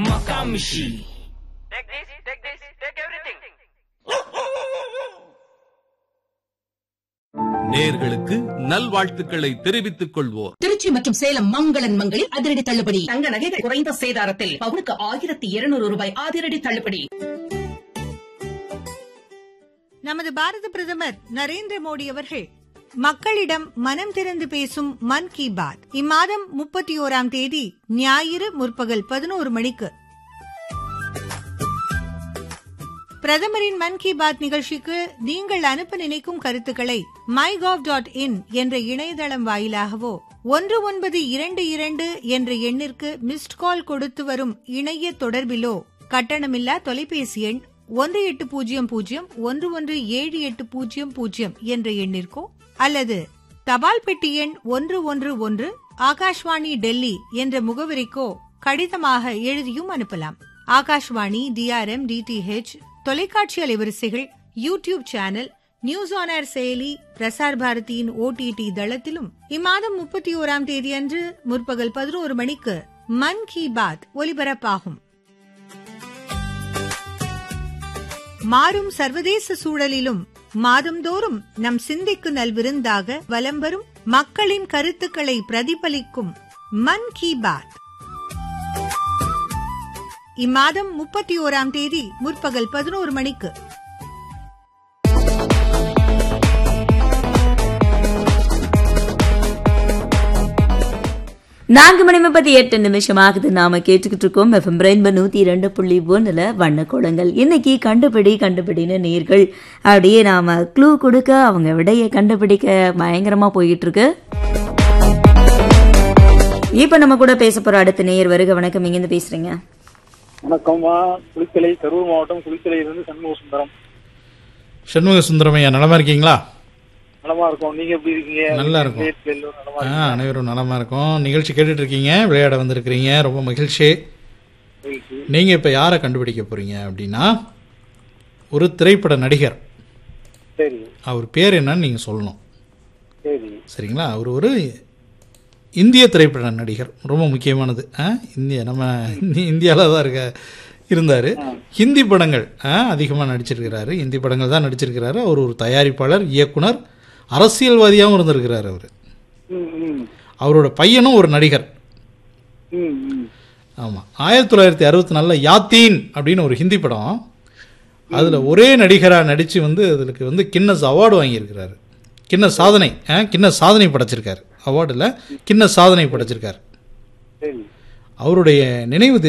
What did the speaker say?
Makamishi. Take this, take this, take everything. நேர்களுக்கு நல்வாழ்த்துக்களை தெரிவித்துக் கொள்வோர் திருச்சி மற்றும் சேலம் மங்களன் மங்களில் அதிரடி தள்ளுபடி தங்க நகைகள் குறைந்த சேதாரத்தில் பவுனுக்கு ஆயிரத்தி இருநூறு ரூபாய் அதிரடி தள்ளுபடி நமது பாரத பிரதமர் நரேந்திர மோடி அவர்கள் மக்களிடம் மனம் திறந்து பேசும் மன் கி பாத் இம்மாதம் முப்பத்தி ஓராம் தேதி ஞாயிறு முற்பகல் பதினோரு மணிக்கு பிரதமரின் மன் கி பாத் நிகழ்ச்சிக்கு நீங்கள் அனுப்ப நினைக்கும் கருத்துக்களை மை டாட் இன் என்ற இணையதளம் வாயிலாகவோ ஒன்று ஒன்பது இரண்டு இரண்டு என்ற எண்ணிற்கு மிஸ்ட் கால் கொடுத்து வரும் இணைய தொடர்பிலோ கட்டணமில்லா தொலைபேசி எண் ஒன்று எட்டு பூஜ்ஜியம் பூஜ்ஜியம் ஒன்று ஒன்று ஏழு எட்டு பூஜ்ஜியம் பூஜ்ஜியம் என்ற எண்ணிற்கோ அல்லது தபால் பெட்டி எண் ஒன்று ஒன்று ஒன்று ஆகாஷ்வாணி டெல்லி என்ற முகவரிக்கோ கடிதமாக எழுதியும் அனுப்பலாம் ஆகாஷ்வாணி டிஆர்எம் டிடிஹெச் தொலைக்காட்சி அலைவரிசைகள் YouTube channel news on air Prasar பிரசார் பாரதியின் ஓடிடி தளத்திலும் இம்மாதம் முப்பத்தி ஓராம் தேதி அன்று முற்பகல் பதினோரு மணிக்கு மன் கி பாத் ஒலிபரப்பாகும் மாறும் சர்வதேச சூழலிலும் மாதந்தோறும் நம் சிந்தைக்கு நல்விருந்தாக வலம் வரும் மக்களின் கருத்துக்களை பிரதிபலிக்கும் மன் கி பாத் இம்மாதம் முப்பத்தி ஓராம் தேதி முற்பகல் பதினோரு மணிக்கு நான்கு மணி முப்பத்தி எட்டு நிமிஷம் ஆகுது நாம கேட்டுக்கிட்டு இருக்கோம் எஃப்எம் ரெயின்போ நூத்தி இரண்டு புள்ளி ஒண்ணுல வண்ண கோலங்கள் இன்னைக்கு கண்டுபிடி கண்டுபிடின்னு நேர்கள் அப்படியே நாம க்ளூ கொடுக்க அவங்க விடையை கண்டுபிடிக்க பயங்கரமா போயிட்டு இருக்கு இப்ப நம்ம கூட பேச போற அடுத்த நேயர் வருக வணக்கம் இங்கிருந்து பேசுறீங்க வணக்கம்மா குளித்தலை கரூர் மாவட்டம் குளித்தலையிலிருந்து சண்முக சுந்தரம் சண்முக சுந்தரமையா நலமா இருக்கீங்களா நலமா இருக்கோம் நீங்க எப்படி இருக்கீங்க நல்லா இருக்கோம். வீட்டுல எல்லோரும் நலமா ஆ அனைவரும் நலமா இருக்கோம் நிகழ்ச்சி கேட்டுட்டு இருக்கீங்க விளையாட வந்திருக்கிறீங்க ரொம்ப மகிழ்ச்சி இருக்கீங்க? நீங்க இப்ப யாரை கண்டுபிடிக்க போறீங்க அப்படின்னா ஒரு திரைப்பட நடிகர் சரி அவர் பேர் என்னன்னு நீங்க சொல்லணும் சரி சரிங்களா அவர் ஒரு இந்திய திரைப்பட நடிகர் ரொம்ப முக்கியமானது ஆ, இந்திய நம்ம இந்தியாவில் தான் இருக்க இருந்தார் ஹிந்தி படங்கள் அதிகமாக நடிச்சிருக்கிறாரு ஹிந்தி படங்கள் தான் நடிச்சிருக்கிறாரு அவர் ஒரு தயாரிப்பாளர் இயக்குனர் அரசியல்வாதியாகவும் இருந்திருக்கிறார் அவர் ம், ம், அவரோட பையனும் ஒரு நடிகர் ம், ம். ஆமாம் ஆயிரத்தி தொள்ளாயிரத்தி அறுபத்தி நாலில் யாத்தீன் அப்படின்னு ஒரு ஹிந்தி படம் அதில் ஒரே நடிகராக நடித்து வந்து அதுக்கு வந்து கின்னஸ் அவார்டு வாங்கியிருக்கிறாரு கின்னஸ் சாதனை ஆ, கின்னஸ் சாதனை படைச்சிருக்காரு அவார்டில் கின்னஸ் சாதனை படைச்சிருக்காரு சரி அவருடைய நினைவு